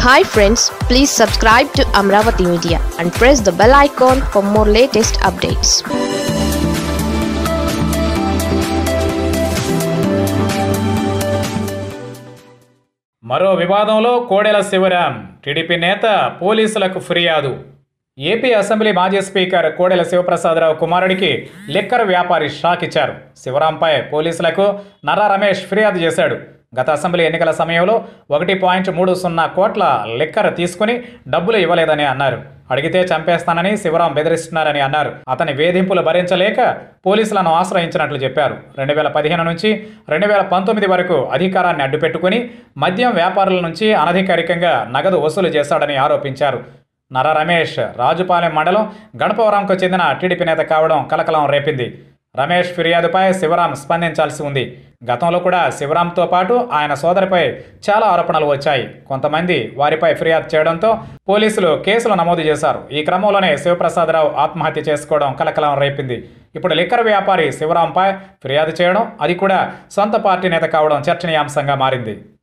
hi friends please subscribe to Amaravati media and press the bell icon for more latest updates మరో వివాదంలో Kodela Sivaram TDP నేత పోలీసులకు ఫిర్యాదు AP assembly మాజీ స్పీకర్ కోడెల శివప్రసాదరావు కుమారుడికి లిక్కర్ వ్యాపారి షాక్ ఇచ్చారు శివరాంపై పోలీసులకు నర్రా రమేష్ ఫిర్యాదు చేశాడు గత అసెంబ్లీ ఎన్నికల సమయంలో ఒకటి పాయింట్ మూడు సున్నా కోట్ల లిక్కర్ తీసుకుని డబ్బులు ఇవ్వలేదని అన్నారు అడిగితే చంపేస్తానని శివరాం బెదిరిస్తున్నారని అన్నారు అతని వేధింపులు భరించలేక పోలీసులను ఆశ్రయించినట్లు చెప్పారు రెండు వేల పదిహేను నుంచి రెండు వేల పంతొమ్మిది వరకు అధికారాన్ని అడ్డుపెట్టుకుని మద్యం వ్యాపారుల నుంచి అనధికారికంగా నగదు వసూలు చేశాడని ఆరోపించారు నర రమేష్ రాజుపాలెం మండలం గణపవరంకు చెందిన టీడీపీ నేత కావడం కలకలం రేపింది రమేష్ ఫిర్యాదుపై శివరాం స్పందించాల్సి ఉంది గతంలో కూడా శివరాంతో పాటు ఆయన సోదరిపై చాలా ఆరోపణలు వచ్చాయి కొంతమంది వారిపై ఫిర్యాదు చేయడంతో పోలీసులు కేసులు నమోదు చేశారు ఈ క్రమంలోనే శివప్రసాదరావు ఆత్మహత్య చేసుకోవడం కలకలం రేపింది ఇప్పుడు లిక్కర్ వ్యాపారి శివరాంపై ఫిర్యాదు చేయడం అది కూడా సొంత పార్టీ నేత కావడం చర్చనీయాంశంగా మారింది